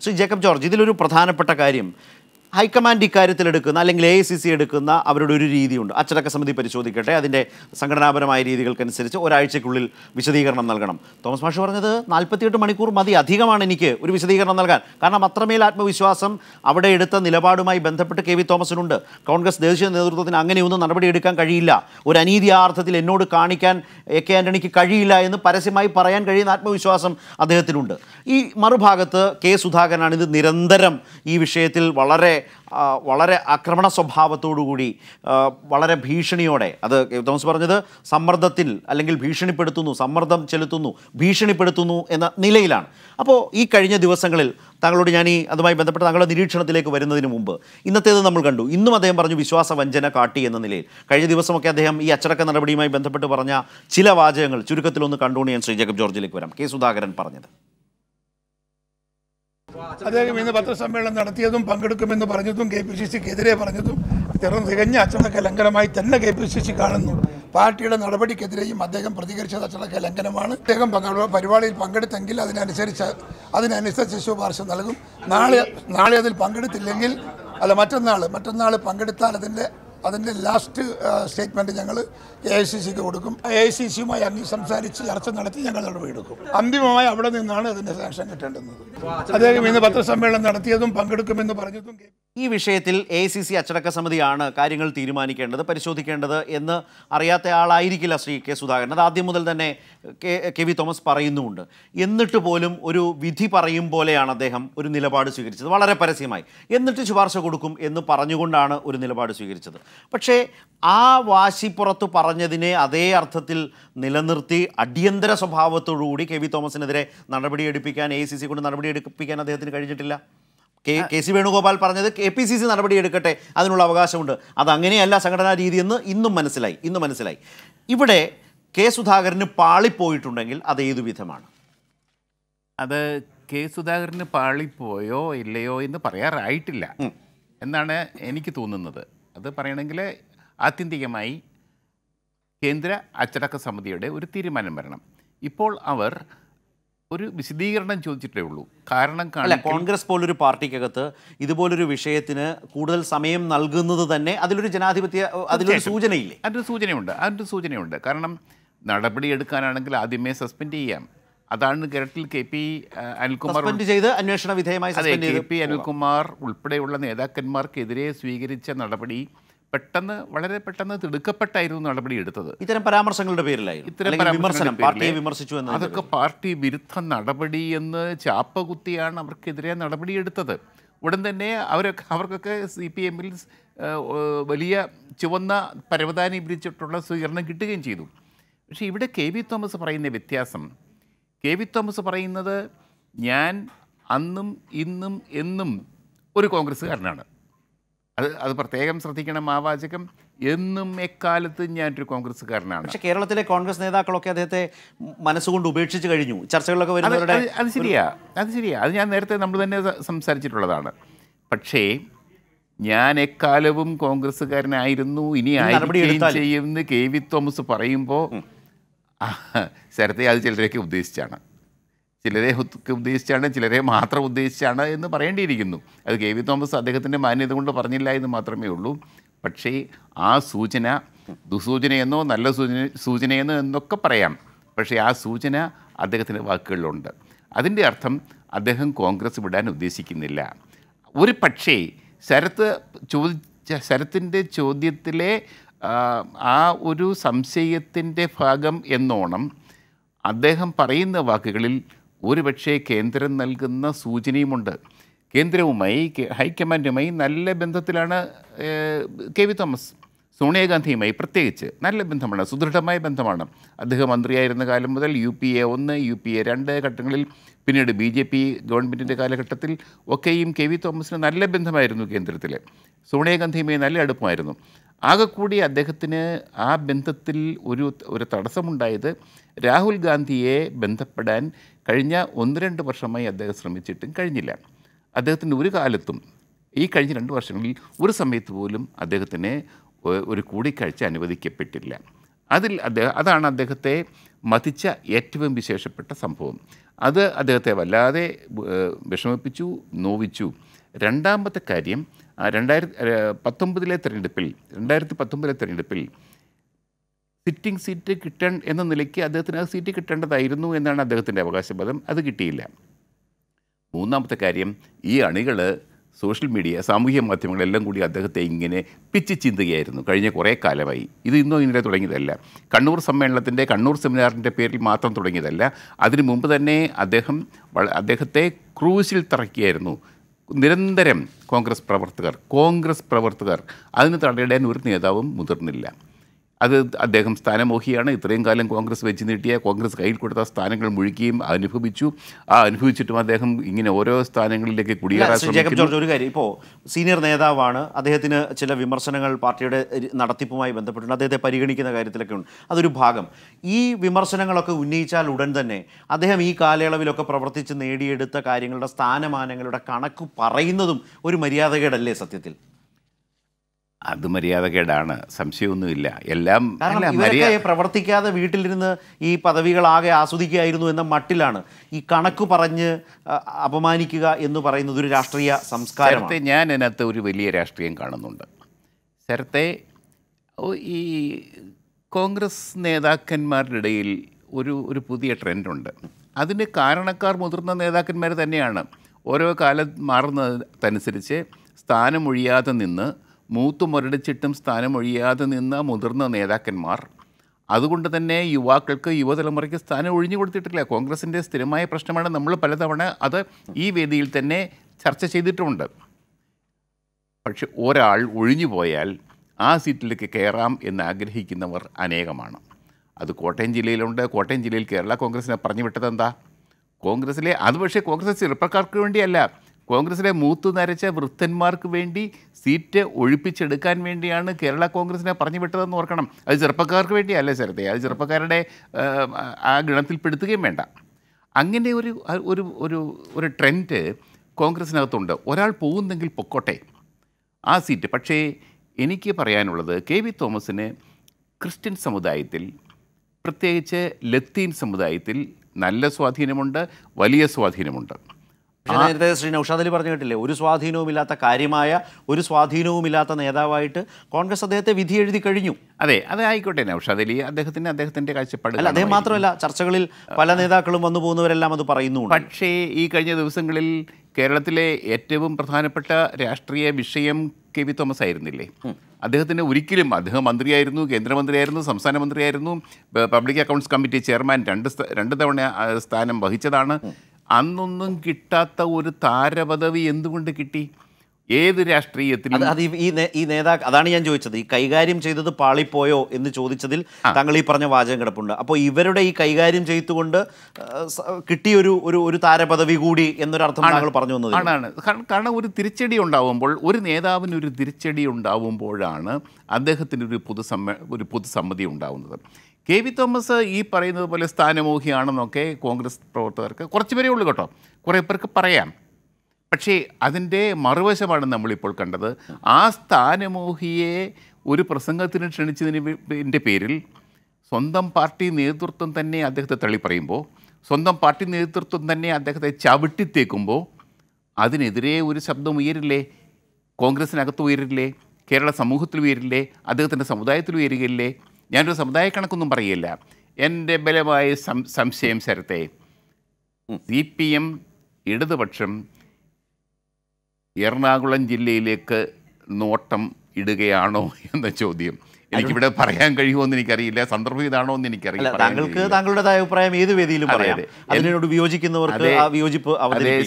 Shri Jacob George ഇതിലൊരു പ്രധാനപ്പെട്ട കാര്യം ഹൈക്കമാൻഡ് ഇക്കാര്യത്തിൽ എടുക്കുന്ന അല്ലെങ്കിൽ എ ഐ സി സി എടുക്കുന്ന അവരുടെ ഒരു രീതിയുണ്ട് അച്ചടക്ക സമിതി പരിശോധിക്കട്ടെ അതിൻ്റെ സംഘടനാപരമായ രീതികൾക്കനുസരിച്ച് ഒരാഴ്ചയ്ക്കുള്ളിൽ വിശദീകരണം നൽകണം തോമസ് മാഷ് പറഞ്ഞത് നാൽപ്പത്തിയെട്ട് മണിക്കൂർ മതി അധികമാണ് എനിക്ക് ഒരു വിശദീകരണം നൽകാൻ കാരണം അത്രമേൽ ആത്മവിശ്വാസം അവിടെ എടുത്ത നിലപാടുമായി ബന്ധപ്പെട്ട് കെ വി തോമസിനുണ്ട് കോൺഗ്രസ് ദേശീയ നേതൃത്വത്തിന് അങ്ങനെയൊന്നും നടപടിയെടുക്കാൻ കഴിയില്ല ഒരു അനീതി ആ അർത്ഥത്തിൽ എന്നോട് കാണിക്കാൻ എ കെ ആൻ്റണിക്ക് കഴിയില്ല എന്ന് പരസ്യമായി പറയാൻ കഴിയുന്ന ആത്മവിശ്വാസം അദ്ദേഹത്തിനുണ്ട് ഈ മറുഭാഗത്ത് കെ സുധാകരനാണ് ഇത് നിരന്തരം ഈ വിഷയത്തിൽ വളരെ ആ, വളരെ ആക്രമണ സ്വഭാവത്തോടുകൂടി ആ, വളരെ ഭീഷണിയോടെ അത് കെ. തോമസ് പറഞ്ഞത് സമ്മർദ്ദത്തിൽ അല്ലെങ്കിൽ ഭീഷണിപ്പെടുത്തുന്നു സമ്മർദ്ദം ചെലുത്തുന്നു ഭീഷണിപ്പെടുത്തുന്നു എന്ന നിലയിലാണ് അപ്പോൾ ഈ കഴിഞ്ഞ ദിവസങ്ങളിൽ താങ്കളോട് ഞാൻ ഈ അതുമായി ബന്ധപ്പെട്ട് താങ്കളുടെ നിരീക്ഷണത്തിലേക്ക് വരുന്നതിന് മുമ്പ് ഇന്നത്തേത് നമ്മൾ കണ്ടു ഇന്നും അദ്ദേഹം പറഞ്ഞു വിശ്വാസവഞ്ചന കാട്ടി എന്ന നിലയിൽ കഴിഞ്ഞ ദിവസമൊക്കെ അദ്ദേഹം ഈ അച്ചടക്ക നടപടിയുമായി ബന്ധപ്പെട്ട് പറഞ്ഞ ചില വാചകങ്ങൾ ചുരുക്കത്തിലൊന്ന് കണ്ടുകൊണ്ട് ഞാൻ ശ്രീ ജേക്കബ് ജോർജിലേക്ക് വരാം കെ സുധാകരൻ പറഞ്ഞത് അദ്ദേഹം ഇന്ന് പത്രസമ്മേളനം നടത്തിയതും പങ്കെടുക്കുമെന്ന് പറഞ്ഞതും കെ പി സി സിക്കെതിരെ പറഞ്ഞതും തിറ തികഞ്ഞ അച്ചടക്ക ലംഘനമായി തന്നെ കെ പി സി സി കാണുന്നു പാർട്ടിയുടെ നടപടിക്കെതിരെയും അദ്ദേഹം പ്രതികരിച്ചത് അച്ചടക്ക ലംഘനമാണ് അദ്ദേഹം പങ്കെ- പരിപാടിയിൽ പങ്കെടുത്തെങ്കിൽ അതിനനുസരിച്ച് അതിനനുസരിച്ച് ശുപാർശ നൽകും നാളെ നാളെ അതിൽ പങ്കെടുത്തില്ലെങ്കിൽ അല്ല മറ്റന്നാൾ മറ്റന്നാൾ പങ്കെടുത്താൽ അതിൻ്റെ അതിൻ്റെ ലാസ്റ്റ് സ്റ്റേറ്റ്മെൻറ്റ് ഞങ്ങൾ എ ഐ സി സിക്ക് കൊടുക്കും എ ഐ സി സിയുമായി അങ്ങ് സംസാരിച്ച് ചർച്ച നടത്തി ഞങ്ങൾ നടപടിയെടുക്കും അന്തിമമായി അവിടെ നിന്നാണ് അതിൻ്റെ സാങ്ഷൻ കിട്ടേണ്ടുന്നത് അദ്ദേഹം ഇന്ന് പത്രസമ്മേളനം നടത്തിയതും പങ്കെടുക്കുമെന്ന് പറഞ്ഞതും കെ- ഈ വിഷയത്തിൽ എ സി സി അച്ചടക്ക സമിതിയാണ് കാര്യങ്ങൾ തീരുമാനിക്കേണ്ടത് പരിശോധിക്കേണ്ടത് എന്ന് അറിയാത്ത ആളായിരിക്കില്ല ശ്രീ കെ സുധാകരൻ അത് ആദ്യം മുതൽ തന്നെ കെ കെ വി തോമസ് പറയുന്നുമുണ്ട് എന്നിട്ട് പോലും ഒരു വിധി പറയും പോലെയാണ് അദ്ദേഹം ഒരു നിലപാട് സ്വീകരിച്ചത് വളരെ പരസ്യമായി എന്നിട്ട് ശുപാർശ കൊടുക്കും എന്ന് പറഞ്ഞുകൊണ്ടാണ് ഒരു നിലപാട് സ്വീകരിച്ചത് പക്ഷേ ആ വാശിപ്പുറത്ത് പറഞ്ഞതിനെ അതേ അർത്ഥത്തിൽ നിലനിർത്തി അടിയന്തര സ്വഭാവത്തോടുകൂടി കെ വി തോമസിനെതിരെ നടപടിയെടുപ്പിക്കാൻ എ സി സി കൊണ്ട് നടപടിയെടുപ്പിക്കാൻ അദ്ദേഹത്തിന് കഴിഞ്ഞിട്ടില്ല കെ കെ സി വേണുഗോപാൽ പറഞ്ഞത് കെ പി സി സി നടപടിയെടുക്കട്ടെ അതിനുള്ള അവകാശമുണ്ട് അത് അങ്ങനെയല്ല സംഘടനാ രീതിയെന്ന് ഇന്നും മനസ്സിലായി ഇന്നും മനസ്സിലായി ഇവിടെ കെ സുധാകരന് പാളിപ്പോയിട്ടുണ്ടെങ്കിൽ അത് ഏതു വിധമാണ് അത് കെ സുധാകരന് പാളിപ്പോയോ ഇല്ലയോ എന്ന് പറയാറായിട്ടില്ല എന്നാണ് എനിക്ക് തോന്നുന്നത് അത് പറയണമെങ്കിൽ ആത്യന്തികമായി കേന്ദ്ര അച്ചടക്ക സമിതിയുടെ ഒരു തീരുമാനം വരണം ഇപ്പോൾ അവർ ഒരു വിശദീകരണം ചോദിച്ചിട്ടേ ഉള്ളൂ കാരണം അല്ല കാണിക്കൽ കോൺഗ്രസ് പോലൊരു പാർട്ടിക്കകത്ത് ഇതുപോലൊരു വിഷയത്തിന് കൂടുതൽ സമയം നൽകുന്നത് തന്നെ അതിലൊരു ജനാധിപത്യ അതിലൊരു തീർച്ചയായിട്ടും. സൂചനയില്ലേ അതിൻ്റെ സൂചനയുണ്ട് അതിൻ്റെ സൂചനയുണ്ട് കാരണം നടപടി എടുക്കാനാണെങ്കിൽ ആദ്യമേ സസ്പെൻഡ് ചെയ്യാം അതാണ് കേരളത്തിൽ കെ പി അനിൽകുമാർ സസ്പെൻഡ് ചെയ്ത് അന്വേഷണ വിധേയമായി അതെ സസ്പെൻഡ് കെ ചെയ്ത് പി അനിൽകുമാർ ഉൾപ്പെടെയുള്ള നേതാക്കന്മാർക്കെതിരെ സ്വീകരിച്ച നടപടി പെട്ടെന്ന് വളരെ പെട്ടെന്ന് തിടുക്കപ്പെട്ടായിരുന്നു നടപടി എടുത്തത് ഇത്തരം പരാമർശങ്ങളുടെ പേരിലായിരുന്നു ഇത്തരം അല്ലെങ്കിൽ പരാമർശങ്ങളുടെ വിമർശനം പാർട്ടിയെ പേരില് വിമർശിച്ചു എന്ന് അതൊക്കെ പാർട്ടി വിരുദ്ധ നടപടി എന്ന് ചാപ്പ കുത്തിയാണ് അവർക്കെതിരെ നടപടിയെടുത്തത് ഉടൻ തന്നെ അവരൊക്കെ അവർക്കൊക്കെ സി പി എമ്മിൽ വലിയ ചുവന്ന പരവതാനി പിരിച്ചിട്ടുള്ള സ്വീകരണം കിട്ടുകയും ചെയ്തു പക്ഷേ ഇവിടെ കെ വി തോമസ് പറയുന്ന വ്യത്യാസം കെ വി തോമസ് പറയുന്നത് ഞാൻ അന്നും ഇന്നും എന്നും ഒരു കോൺഗ്രസ്സുകാരനാണ് അത് അത് പ്രത്യേകം ശ്രദ്ധിക്കണം ആ വാചകം എന്നും എക്കാലത്ത് ഞാനൊരു കോൺഗ്രസ്സുകാരനാണ് പക്ഷേ കേരളത്തിലെ കോൺഗ്രസ് നേതാക്കളൊക്കെ അദ്ദേഹത്തെ മനസ്സുകൊണ്ട് ഉപേക്ഷിച്ച് കഴിഞ്ഞു ചർച്ചകളിലൊക്കെ അത് വരുന്നവരുടെ അത് അത് ശരിയാ അത് ശരിയാ അത് ഞാൻ നേരത്തെ നമ്മൾ തന്നെ സ- സംസാരിച്ചിട്ടുള്ളതാണ് പക്ഷേ ഞാൻ എക്കാലവും കോൺഗ്രസ്സുകാരനായിരുന്നു ഇനി ഈ നടപടി ആയിരിക്കുകയും എടുത്താൽ- ചെയ്യുമെന്ന് കെ വി തോമസ് പറയുമ്പോൾ ശരത്തെ അത് ചിലരെയൊക്കെ ഉദ്ദേശിച്ചാണ് ചിലരെ ഒക്കെ ഉദ്ദേശിച്ചാണ് ചിലരെ മാത്രം ഉദ്ദേശിച്ചാണ് എന്ന് പറയേണ്ടിയിരിക്കുന്നു അത് കെ വി തോമസ് അദ്ദേഹത്തിൻ്റെ മാന്യത കൊണ്ട് പറഞ്ഞില്ല എന്ന് മാത്രമേ ഉള്ളൂ പക്ഷേ ആ സൂചന ദുസൂചനയെന്നോ നല്ല സൂചന സൂചനയെന്നോ എന്നൊക്കെ പറയാം പക്ഷേ ആ സൂചന അദ്ദേഹത്തിൻ്റെ വാക്കുകളിലുണ്ട് അതിൻ്റെ അർത്ഥം അദ്ദേഹം കോൺഗ്രസ് വിടാൻ ഉദ്ദേശിക്കുന്നില്ല ഒരു പക്ഷേ ശരത്ത് ചോദിച്ച ശരത്തിൻ്റെ ചോദ്യത്തിലെ ആ, ആ ഒരു സംശയത്തിൻ്റെ ഭാഗം എന്നോണം അദ്ദേഹം പറയുന്ന വാക്കുകളിൽ ഒരുപക്ഷെ കേന്ദ്രം നൽകുന്ന സൂചനയുമുണ്ട് കേന്ദ്രവുമായി കെ- ഹൈക്കമാൻഡുമായി നല്ല ബന്ധത്തിലാണ് ഏഹ്, കെ വി തോമസ് സോണിയാഗാന്ധിയുമായി പ്രത്യേകിച്ച് നല്ല ബന്ധമാണ് സുദൃഢമായ ബന്ധമാണ് അദ്ദേഹം മന്ത്രിയായിരുന്ന കാലം മുതൽ യു പി എ ഒന്ന് യു പി എ രണ്ട് ഘട്ടങ്ങളിൽ പിന്നീട് ബി ജെ പി ഗവൺമെൻറ്റിൻ്റെ കാലഘട്ടത്തിൽ ഒക്കെയും കെ വി തോമസിന് നല്ല ബന്ധമായിരുന്നു കേന്ദ്രത്തിൽ സോണിയാഗാന്ധിയുമായി നല്ല അടുപ്പമായിരുന്നു ആകെക്കൂടി അദ്ദേഹത്തിന് ആ ബന്ധത്തിൽ ഒരു ഒരു തടസ്സമുണ്ടായത് രാഹുൽ ഗാന്ധിയെ ബന്ധപ്പെടാൻ കഴിഞ്ഞ ഒന്ന് രണ്ട് വർഷമായി അദ്ദേഹം ശ്രമിച്ചിട്ടും കഴിഞ്ഞില്ല അദ്ദേഹത്തിന് ഒരു കാലത്തും ഈ കഴിഞ്ഞ രണ്ട് വർഷങ്ങളിൽ ഒരു സമയത്ത് പോലും അദ്ദേഹത്തിന് ഒ- ഒരു കൂടിക്കാഴ്ച അനുവദിക്കപ്പെട്ടില്ല അതിൽ അദ്ദേഹം അതാണ് അദ്ദേഹത്തെ മതിച്ച ഏറ്റവും വിശേഷപ്പെട്ട സംഭവം അത് അദ്ദേഹത്തെ വല്ലാതെ ഏഹ്, വിഷമിപ്പിച്ചു നോവിച്ചു രണ്ടാമത്തെ കാര്യം ആ രണ്ടായിരത്തി ഏഹ്, പത്തൊമ്പതിലെ തെരഞ്ഞെടുപ്പിൽ രണ്ടായിരത്തി പത്തൊമ്പതിലെ തെരഞ്ഞെടുപ്പിൽ സിറ്റിംഗ് സീറ്റ് കിട്ടൺ എന്ന നിലയ്ക്ക് അദ്ദേഹത്തിന് ആ സീറ്റ് കിട്ടേണ്ടതായിരുന്നു എന്നാണ് അദ്ദേഹത്തിൻ്റെ അവകാശവാദം അത് കിട്ടിയില്ല മൂന്നാമത്തെ കാര്യം ഈ അണികൾ സോഷ്യൽ മീഡിയ സാമൂഹ്യ മാധ്യമങ്ങളെല്ലാം കൂടി അദ്ദേഹത്തെ ഇങ്ങനെ പിച്ച് ചിന്തുകയായിരുന്നു കഴിഞ്ഞ കുറേ കാലമായി ഇത് ഇന്നോ ഇന്നലെ തുടങ്ങിയതല്ല കണ്ണൂർ സമ്മേളനത്തിൻ്റെ കണ്ണൂർ സെമിനാറിൻ്റെ പേരിൽ മാത്രം തുടങ്ങിയതല്ല അതിനു മുമ്പ് തന്നെ അദ്ദേഹം വള- അദ്ദേഹത്തെ ക്രൂശിൽ തറയ്ക്കുകയായിരുന്നു നിരന്തരം കോൺഗ്രസ് പ്രവർത്തകർ കോൺഗ്രസ് പ്രവർത്തകർ അതിന് തടയിടാൻ ഒരു നേതാവും മുതിർന്നില്ല അത് അദ്ദേഹം സ്ഥാനമോഹിയാണ് ഇത്രയും കാലം കോൺഗ്രസ് വെച്ച് നീട്ടിയ കോൺഗ്രസ് കയ്യിൽ കൊടുത്ത സ്ഥാനങ്ങൾ മുഴുകിയും അനുഭവിച്ചു ആ അനുഭവിച്ചിട്ടും അദ്ദേഹം ഇങ്ങനെ ഓരോ സ്ഥാനങ്ങളിലേക്ക് കുടിയേറാൻ ശ്രീ ജേക്കബ് ശ്രമിക്കുന്നു ജോർജ് ഒരു കാര്യം ഇപ്പോൾ സീനിയർ നേതാവാണ് അദ്ദേഹത്തിന് ചില വിമർശനങ്ങൾ പാർട്ടിയുടെ രി- നടത്തിപ്പുമായി ബന്ധപ്പെട്ടുണ്ട് അദ്ദേഹത്തെ പരിഗണിക്കുന്ന കാര്യത്തിലൊക്കെ ഉണ്ട് അതൊരു ഭാഗം ഈ വിമർശനങ്ങളൊക്കെ ഉന്നയിച്ചാൽ ഉടൻ തന്നെ അദ്ദേഹം ഈ കാലയളവിലൊക്കെ പ്രവർത്തിച്ച് നേടിയെടുത്ത കാര്യങ്ങളുടെ സ്ഥാനമാനങ്ങളുടെ കണക്ക് പറയുന്നതും ഒരു മര്യാദകേടല്ലേ സത്യത്തിൽ അത് മര്യാദകേടാണ് സംശയമൊന്നുമില്ല എല്ലാം കാരണം അല്ല, ഇവരൊക്കെ മര്യാ- പ്രവർത്തിക്കാതെ വീട്ടിലിരുന്ന് ഈ പദവികളാകെ ആസ്വദിക്കുകയായിരുന്നു എന്ന മട്ടിലാണ് ഈ കണക്ക് പറഞ്ഞ് അ, അപമാനിക്കുക എന്ന് പറയുന്നത് ഒരു രാഷ്ട്രീയ സംസ്കാരമാണ് ശരത്തെ ഞാൻ അതിനകത്ത് ഒരു വലിയ രാഷ്ട്രീയം കാണുന്നുണ്ട് ശരത്തെ ഓ, ഈ കോൺഗ്രസ് നേതാക്കന്മാരുടെ ഇടയിൽ ഒരു ഒരു പുതിയ ട്രെൻഡുണ്ട് അതിന് കാരണക്കാർ മുതിർന്ന നേതാക്കന്മാർ തന്നെയാണ് ഓരോ കാലം മാറുന്നതനുസരിച്ച് സ്ഥാനമൊഴിയാതെ നിന്ന് മൂത്തു മുരടിച്ചിട്ടും സ്ഥാനമൊഴിയാതെ നിന്ന മുതിർന്ന നേതാക്കന്മാർ അതുകൊണ്ട് തന്നെ യുവാക്കൾക്ക് യുവതലമുറയ്ക്ക് സ്ഥാനം ഒഴിഞ്ഞു കൊടുത്തിട്ടില്ല കോൺഗ്രസിൻ്റെ സ്ഥിരമായ പ്രശ്നമാണ് നമ്മൾ പലതവണ അത് ഈ വേദിയിൽ തന്നെ ചർച്ച ചെയ്തിട്ടുമുണ്ട് പക്ഷെ ഒരാൾ ഒഴിഞ്ഞു പോയാൽ ആ സീറ്റിലേക്ക് കയറാം എന്ന് ആഗ്രഹിക്കുന്നവർ അനേകമാണ് അത് കോട്ടയം ജില്ലയിലുണ്ട് കോട്ടയം ജില്ലയിൽ കേരള കോൺഗ്രസിനെ പറഞ്ഞു വിട്ടത് എന്താ കോൺഗ്രസിലെ അത് പക്ഷേ കോൺഗ്രസ് ചെറുപ്പക്കാർക്ക് വേണ്ടിയല്ല കോൺഗ്രസിലെ മൂത്തു നരച്ച വൃദ്ധന്മാർക്ക് വേണ്ടി സീറ്റ് ഒഴിപ്പിച്ചെടുക്കാൻ വേണ്ടിയാണ് കേരള കോൺഗ്രസിനെ പറഞ്ഞു വിട്ടതെന്ന് ഓർക്കണം അത് ചെറുപ്പക്കാർക്ക് വേണ്ടിയല്ല ശരത്തെ അത് ചെറുപ്പക്കാരുടെ ആ, ആ ഗണത്തിൽപ്പെടുത്തുകയും വേണ്ട അങ്ങനെ ഒരു ഒരു ഒരു ഒരു ട്രെൻഡ് കോൺഗ്രസിനകത്തുണ്ട് ഒരാൾ പോകുന്നെങ്കിൽ പൊക്കോട്ടെ ആ സീറ്റ് പക്ഷേ എനിക്ക് പറയാനുള്ളത് കെ വി തോമസിന് ക്രിസ്ത്യൻ സമുദായത്തിൽ പ്രത്യേകിച്ച് ലത്തീൻ സമുദായത്തിൽ നല്ല സ്വാധീനമുണ്ട് വലിയ സ്വാധീനമുണ്ട് പക്ഷേ നേരത്തെ ശ്രീ നൌഷാദ് അലി പറഞ്ഞു കേട്ടില്ലേ ഒരു സ്വാധീനവുമില്ലാത്ത കാര്യമായ ഒരു സ്വാധീനവുമില്ലാത്ത നേതാവായിട്ട് കോൺഗ്രസ് അദ്ദേഹത്തെ വിധി എഴുതി കഴിഞ്ഞു അതെ അത് ആയിക്കോട്ടെ നൗഷാദ് അലി അദ്ദേഹത്തിന് അദ്ദേഹത്തിൻ്റെ കാഴ്ചപ്പാട് അല്ല അദ്ദേഹം കാണുമായിരിക്കും. മാത്രമല്ല ചർച്ചകളിൽ പല നേതാക്കളും വന്നു പോകുന്നവരെല്ലാം അത് പറയുന്നുണ്ട് പക്ഷേ ഈ കഴിഞ്ഞ ദിവസങ്ങളിൽ കേരളത്തിലെ ഏറ്റവും പ്രധാനപ്പെട്ട രാഷ്ട്രീയ വിഷയം കെ വി തോമസ് ആയിരുന്നില്ലേ അദ്ദേഹത്തിന് ഒരിക്കലും അദ്ദേഹം മന്ത്രിയായിരുന്നു കേന്ദ്രമന്ത്രിയായിരുന്നു സംസ്ഥാന മന്ത്രിയായിരുന്നു പ- പബ്ലിക് അക്കൗണ്ട്സ് കമ്മിറ്റി ചെയർമാൻ രണ്ട് സ്ഥ- രണ്ട് തവണ ആ, സ്ഥാനം വഹിച്ചതാണ് അന്നൊന്നും കിട്ടാത്ത ഒരു താരപദവി എന്തുകൊണ്ട് കിട്ടി ഏത് രാഷ്ട്രീയത്തിലും അത് അത് ഈ- ഈ നേ- ഈ നേതാ അതാണ് ഞാൻ ചോദിച്ചത് ഈ കൈകാര്യം ചെയ്തത് പാളിപ്പോയോ എന്ന് ചോദിച്ചതിൽ താങ്കൾ ഈ പറഞ്ഞ വാചകം കിടപ്പുണ്ട് അപ്പോൾ ഇവരുടെ ഈ കൈകാര്യം ചെയ്തുകൊണ്ട് ആ, സ- കിട്ടിയൊരു ഒരു ഒരു താരപദവി കൂടി എന്നൊരർത്ഥം താങ്കൾ പറഞ്ഞു വന്നത് ആണാണ് കാരണം- കാരണം ഒരു തിരിച്ചടി ഉണ്ടാവുമ്പോൾ ഒരു നേതാവിന് ഒരു തിരിച്ചടി ഉണ്ടാവുമ്പോഴാണ് അദ്ദേഹത്തിന് ഒരു പൊതുസമ്മ ഒരു പൊതുസമ്മതി ഉണ്ടാവുന്നത് കെ വി തോമസ് ഈ പറയുന്നത് പോലെ സ്ഥാനമോഹിയാണെന്നൊക്കെ കോൺഗ്രസ് പ്രവർത്തകർക്ക് കുറച്ച് പേരേ ഉള്ളൂ കേട്ടോ കുറേ പേർക്ക് പറയാം പക്ഷേ അതിൻ്റെ മറുവശമാണ് നമ്മളിപ്പോൾ കണ്ടത് ആ സ്ഥാനമോഹിയെ ഒരു പ്രസംഗത്തിന് ക്ഷണിച്ചതിന് വേ- ൻ്റെ പേരിൽ സ്വന്തം പാർട്ടി നേതൃത്വം തന്നെ അദ്ദേഹത്തെ തള്ളി പറയുമ്പോൾ സ്വന്തം പാർട്ടി നേതൃത്വം തന്നെ അദ്ദേഹത്തെ ചവിട്ടിത്തേക്കുമ്പോൾ അതിനെതിരെ ഒരു ശബ്ദം ഉയരില്ലേ കോൺഗ്രസിനകത്ത് ഉയരില്ലേ കേരള സമൂഹത്തിൽ ഉയരില്ലേ അദ്ദേഹത്തിൻ്റെ സമുദായത്തിൽ ഉയരുകയില്ലേ ഞാനൊരു സമുദായ കണക്കൊന്നും പറയില്ല എൻ്റെ ബലമായ സം സംശയം ശരത്തെ സി പി എം ഇടതുപക്ഷം എറണാകുളം ജില്ലയിലേക്ക് നോട്ടം ഇടുകയാണോ എന്ന ചോദ്യം എനിക്കിവിടെ പറയാൻ കഴിയുമോ എന്ന് എനിക്കറിയില്ല സന്ദർഭം ഇതാണോ എന്ന് അല്ല എനിക്കറിയില്ല താങ്കൾക്ക് താങ്കളുടേതായ അഭിപ്രായം ഏത് വേദിയിലും അതെ, പറയാം അതെ. അതിനോട് വിയോജിക്കുന്നവർക്ക് അതെ. ആ വിയോജിപ്പ് അതെ അവതരിപ്പിക്കാം